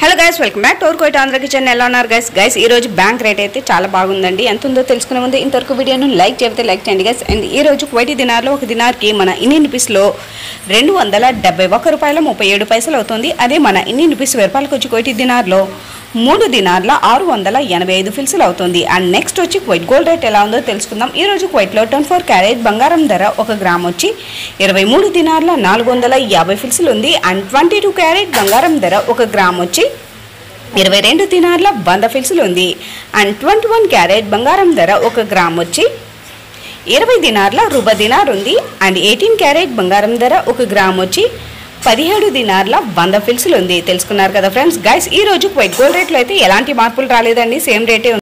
hello guys welcome back to our కోయిట్ Andhra kitchen ఎలా ఉన్నారు గైస్ గైస్ ఈ రోజు బ్యాంక్ రేట్ అయితే చాలా బాగుందండి ఎంత ఉందో తెలుసుకునే ముందు ఇంతవరకు వీడియోను లైక్ చేస్తే లైక్ చేయండి గైస్ అండ్ ఈ రోజు కువైటీ దినార్లో ఒక దినార్కి మన ఇండియన్ రూపీస్లో రెండు వందల డెబ్బై ఒక్క రూపాయల ముప్పై ఏడు పైసలు అవుతుంది అదే మన ఇండియన్ రూపీస్ రూపాయలకు వచ్చి కువైటీ దినార్లో మూడు దినార్ల ఆరు వందల ఎనభై ఐదు ఫిల్సులు అవుతుంది అండ్ నెక్స్ట్ వచ్చి క్వైట్ గోల్డ్ రేట్ ఎలా ఉందో తెలుసుకుందాం ఈ రోజు క్వైట్లో ట్వంటీ ఫోర్ క్యారెట్ బంగారం ధర ఒక గ్రామ్ వచ్చి ఇరవై మూడు దినార్ల నాలుగు వందల యాభై ఫిల్సులు ఉంది అండ్ ట్వంటీ టూ క్యారెట్ బంగారం ధర ఒక గ్రామ్ వచ్చి ఇరవై రెండు దినార్ల వంద ఫిల్సులు ఉంది అండ్ ట్వంటీ వన్ క్యారెట్ బంగారం ధర ఒక గ్రామ్ వచ్చి ఇరవై దినార్ల రుబ దినార్ ఉంది అండ్ ఎయిటీన్ క్యారెట్ బంగారం ధర ఒక గ్రామ్ వచ్చి పదిహేడు దినార్ల వంద ఫిల్సులు ఉంది తెలుసుకున్నారు కదా ఫ్రెండ్స్ గైస్ ఈ రోజు క్వైట్ గోల్డ్ రేట్లో అయితే ఎలాంటి మార్పులు రాలేదండి సేమ్ రేటే ఉంది